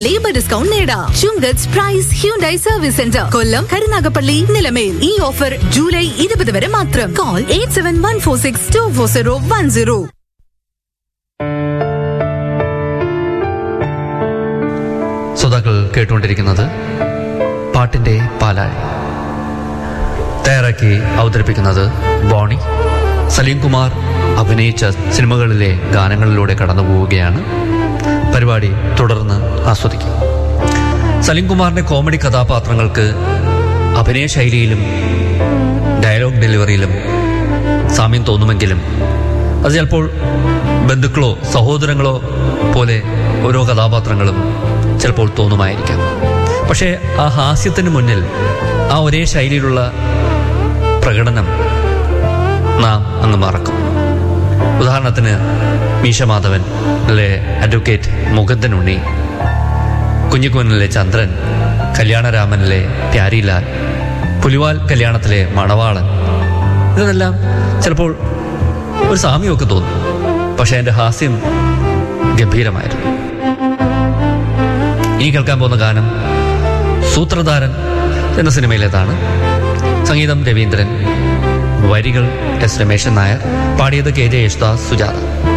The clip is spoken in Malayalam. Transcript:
ലേബർ ഡിസ്കൗണ്ട് നേടാം Chungath price Hyundai service centre Kollam Karunagappally Nilamel ഈ ഓഫർ ജൂലൈ ഇരുപത് വരെ മാത്രം call eight seven one four six two four zero one zero ശ്രോതാക്കൾ കേട്ടുകൊണ്ടിരിക്കുന്നത് പാട്ടിന്റെ പാലാഴി തയ്യാറാക്കി അവതരിപ്പിക്കുന്നത് ബോണി സലീം കുമാർ അഭിനയിച്ച സിനിമകളിലെ ഗാനങ്ങളിലൂടെ കടന്നു പോവുകയാണ് പരിപാടി തുടർന്ന് ആസ്വദിക്കും സലീം കുമാറിന്റെ കോമഡി കഥാപാത്രങ്ങൾക്ക് അഭിനയ ശൈലിയിലും ഡയലോഗ് ഡെലിവറിയിലും സാമ്യം തോന്നുമെങ്കിലും അത് ചിലപ്പോൾ ബന്ധുക്കളോ സഹോദരങ്ങളോ പോലെ ഓരോ കഥാപാത്രങ്ങളും ചിലപ്പോൾ തോന്നുമായിരിക്കാം പക്ഷേ ആ ഹാസ്യത്തിന് മുന്നിൽ ആ ഒരേ ശൈലിയിലുള്ള പ്രകടനം നാം അങ്ങ് മറക്കും ഉദാഹരണത്തിന് മീശമാധവൻ അല്ലെ അഡ്വക്കേറ്റ് മുകുന്ദൻ ഉണ്ണി കുഞ്ഞിക്കുവനിലെ ചന്ദ്രൻ കല്യാണരാമനിലെ പ്യാരിലാൽ പുലിവാൽ കല്യാണത്തിലെ മണവാളൻ ഇതെല്ലാം ചിലപ്പോൾ ഒരു സാമ്യമൊക്കെ തോന്നും പക്ഷെ എൻ്റെ ഹാസ്യം ഗംഭീരമായിരുന്നു ഇനി കേൾക്കാൻ പോകുന്ന ഗാനം സൂത്രധാരൻ എന്ന സിനിമയിലേതാണ് സംഗീതം രവീന്ദ്രൻ വരികൾ എസ് രമേശൻ നായർ പാടിയത് കെ ജെ യേശുദാസ് സുജാത